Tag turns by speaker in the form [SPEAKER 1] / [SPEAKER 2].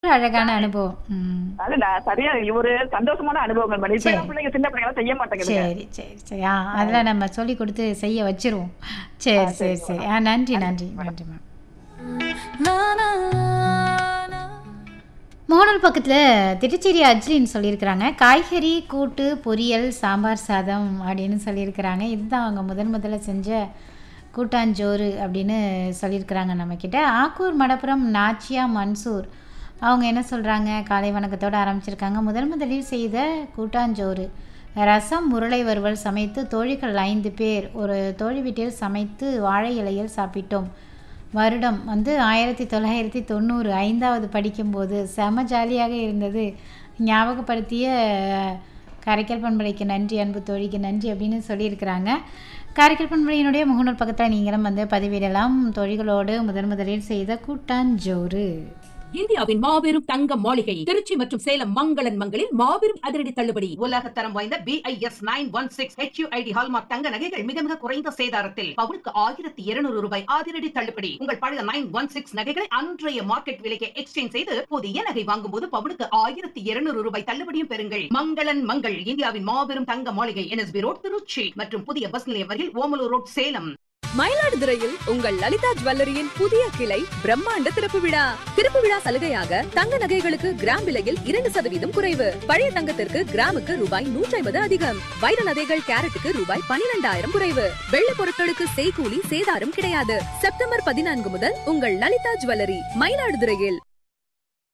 [SPEAKER 1] ஒரு அழகான அனுபவம். ம்.
[SPEAKER 2] அது நான் சரியா ஒரு சந்தோஷமான அனுபவங்கள் மேடம். இப்ப
[SPEAKER 1] சரி.
[SPEAKER 2] எல்லாம் பிள்ளைங்க சின்ன பிள்ளைங்க செய்ய மாட்டேங்குதுங்க.
[SPEAKER 1] சரி, சரி, சரி. ஆ அதெல்லாம் நம்ம சொல்லிக் குடுத்து செய்ய வச்சுருவோம். சரி,
[SPEAKER 2] ஆ,
[SPEAKER 1] சரி,
[SPEAKER 2] சரி
[SPEAKER 1] சரி.
[SPEAKER 2] மேடம்.
[SPEAKER 1] ஆ நன்றி,
[SPEAKER 2] நன்றி
[SPEAKER 1] நன்றி,
[SPEAKER 2] மேடம்.
[SPEAKER 1] நன்றி மேம். முகநூல் பக்கத்தில் திட்டச்சேரி அஜ்லின் சொல்லியிருக்கிறாங்க காய்கறி கூட்டு பொரியல் சாம்பார் சாதம் அப்படின்னு சொல்லியிருக்கிறாங்க இதுதான் அவங்க முதன் முதல்ல செஞ்ச கூட்டாஞ்சோறு அப்படின்னு சொல்லியிருக்கிறாங்க நம்மக்கிட்ட ஆக்கூர் மடப்புறம் நாச்சியா மன்சூர் அவங்க என்ன சொல்கிறாங்க காலை வணக்கத்தோடு ஆரம்பிச்சிருக்காங்க முதல் முதலில் செய்த கூட்டாஞ்சோறு ரசம் உருளை வறுவல் சமைத்து தோழிகள் ஐந்து பேர் ஒரு தோழி வீட்டில் சமைத்து வாழை இலையில் சாப்பிட்டோம் வருடம் வந்து ஆயிரத்தி தொள்ளாயிரத்தி தொண்ணூறு ஐந்தாவது படிக்கும்போது செம ஜாலியாக இருந்தது ஞாபகப்படுத்திய காரைக்கால் பண்பலைக்கு நன்றி அன்பு தோழிக்கு நன்றி அப்படின்னு சொல்லியிருக்கிறாங்க காரைக்கால் பண்பலையினுடைய முகநூல் பக்கத்தில் நீங்களும் வந்து பதிவிடலாம் தோழிகளோடு முதன் முதலில் செய்த கூட்டாஞ்சோறு
[SPEAKER 3] இந்தியாவின் மாபெரும் தங்க மாளிகை திருச்சி மற்றும் சேலம் மங்களன் மங்களில் மாபெரும் அதிரடி தள்ளுபடி
[SPEAKER 4] உலக தரம் வாய்ந்த BIS nine one six HUID hallmark தங்க நகைகள் மிக மிக குறைந்த சேதாரத்தில் பவுனுக்கு ஆயிரத்தி இருநூறு ரூபாய் அதிரடி தள்ளுபடி உங்கள் பழைய நைன் ஒன் சிக்ஸ் நகைகளை அன்றைய மார்க்கெட் விலைக்கு எக்ஸ்சேஞ்ச் செய்து புதிய நகை வாங்கும் போது பவுனுக்கு ஆயிரத்தி இருநூறு ரூபாய் தள்ளுபடியும் பெறுங்கள் மங்களன் மங்கள் இந்தியாவின் மாபெரும் தங்க மாளிகை என்எஸ்பி ரோட் திருச்சி மற்றும் புதிய பஸ் நிலையம் வரையில் ஓமலூர் ரோட் சேலம்
[SPEAKER 5] மயிலாடுதுறையில் உங்கள் லலிதா ஜுவல்லரியின் புதிய கிளை பிரம்மாண்ட திறப்பு விழா திறப்பு விழா சலுகையாக தங்க நகைகளுக்கு கிராம் விலையில் இரண்டு சதவீதம் குறைவு பழைய தங்கத்திற்கு கிராமுக்கு ரூபாய் நூற்றி ஐம்பது அதிகம் வைர நகைகள் கேரட்டுக்கு ரூபாய் பனிரெண்டாயிரம் குறைவு வெள்ளி பொருட்களுக்கு செய்கூலி சேதாரம் கிடையாது செப்டம்பர் பதினான்கு முதல் உங்கள் லலிதா ஜுவல்லரி மயிலாடுதுறையில்